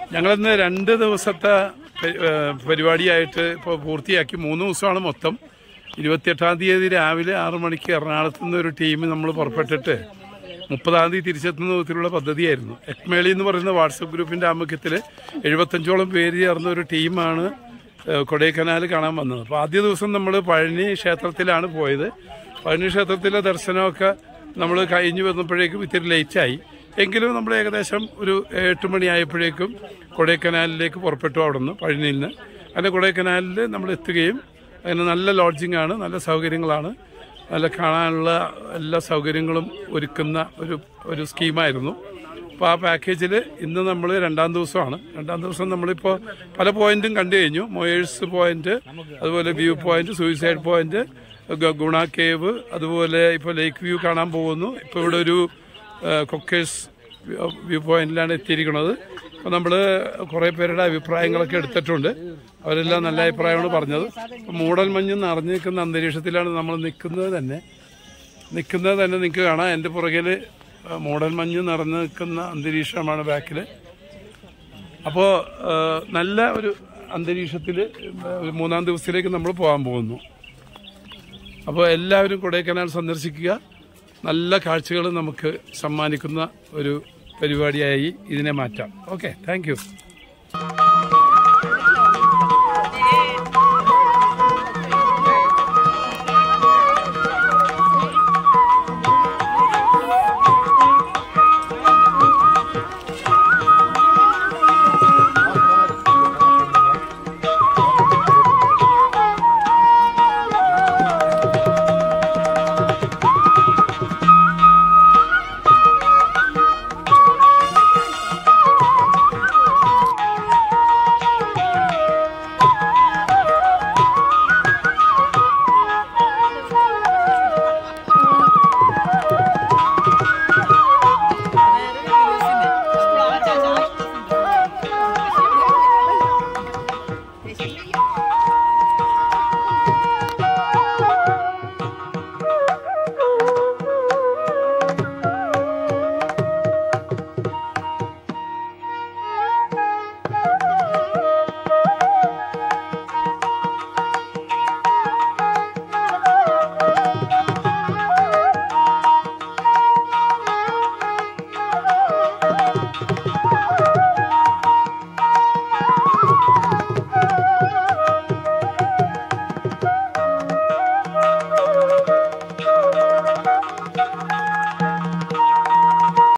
ഞങ്ങളിന്ന് രണ്ട് ദിവസത്തെ പരി- ഏഹ് പരിപാടിയായിട്ട് ഇപ്പോൾ പൂർത്തിയാക്കി മൂന്ന് ദിവസമാണ് മൊത്തം ഇരുപത്തിയെട്ടാം തീയതി രാവിലെ ആറു മണിക്ക് എറണാകുളത്ത് നിന്ന് ഒരു ടീം നമ്മൾ പുറപ്പെട്ടിട്ട് മുപ്പതാം തീയതി തിരിച്ചെത്തുന്ന വിധത്തിലുള്ള പദ്ധതിയായിരുന്നു എക്മേളി എന്ന് പറയുന്ന വാട്സപ്പ് ഗ്രൂപ്പിന്റെ ആമുഖ്യത്തിൽ എഴുപത്തഞ്ചോളം പേര് ചേർന്ന ഒരു ടീമാണ് ഏഹ് കൊടൈക്കനാൽ കാണാൻ വന്നത് അപ്പോൾ ആദ്യ ദിവസം നമ്മൾ പഴനി ക്ഷേത്രത്തിലാണ് പോയത് പഴനി ക്ഷേത്രത്തിലെ ദർശനമൊക്കെ നമ്മൾ കഴിഞ്ഞ് വന്നപ്പോഴേക്കും ഇത്തിരി ലേറ്റായി എങ്കിലും നമ്മൾ ഏകദേശം ഒരു എട്ട് മണിയായപ്പോഴേക്കും കൊടൈക്കനാലിലേക്ക് പുറപ്പെട്ടു അവിടെ നിന്ന് പഴനിയിൽ നിന്ന് അങ്ങനെ കൊടൈക്കനാലിൽ നമ്മൾ എത്തുകയും അതിന് നല്ല ലോഡ്ജിംഗ് ആണ് നല്ല സൗകര്യങ്ങളാണ് നല്ല കാണാനുള്ള എല്ലാ സൗകര്യങ്ങളും ഒരുക്കുന്ന ഒരു ഒരു സ്കീമായിരുന്നു അപ്പോൾ ആ പാക്കേജിൽ ഇന്ന് നമ്മൾ രണ്ടാം ദിവസമാണ് രണ്ടാം ദിവസം നമ്മളിപ്പോൾ പല പോയിന്റും കണ്ടു കഴിഞ്ഞു മൊയേഴ്സ് പോയിന്റ് അതുപോലെ വ്യൂ പോയിന്റ് സൂയിസൈഡ് പോയിന്റ് ഗ- ഗുണ കേവ് അതുപോലെ ഇപ്പോൾ ലേക്ക് വ്യൂ കാണാൻ പോകുന്നു ഇപ്പോൾ ഇവിടെ ഒരു കൊക്കേഴ്സ് വ്യൂ പോയിന്റിലാണ് എത്തിയിരിക്കുന്നത് അപ്പോൾ നമ്മൾ കുറേ പേരുടെ അഭിപ്രായങ്ങളൊക്കെ എടുത്തിട്ടുണ്ട് അവരെല്ലാം നല്ല അഭിപ്രായമാണ് പറഞ്ഞത് അപ്പോൾ മൂടൽമഞ്ഞ് നിറഞ്ഞു നിൽക്കുന്ന അന്തരീക്ഷത്തിലാണ് നമ്മൾ നിൽക്കുന്നത് തന്നെ നിൽക്കുന്നത് തന്നെ നിങ്ങൾക്ക് കാണാം എൻ്റെ പുറകിൽ മൂടൽമഞ്ഞ് നിറഞ്ഞു നിൽക്കുന്ന അന്തരീക്ഷമാണ് ബാക്കിൽ അപ്പോൾ നല്ല ഒരു അന്തരീക്ഷത്തിൽ മൂന്നാം ദിവസത്തിലേക്ക് നമ്മൾ പോകാൻ പോകുന്നു അപ്പോൾ എല്ലാവരും കൊടൈക്കനാൽ സന്ദർശിക്കുക നല്ല കാഴ്ചകൾ നമുക്ക് സമ്മാനിക്കുന്ന ഒരു പരിപാടിയായി ഇതിനെ മാറ്റാം ഓക്കെ താങ്ക്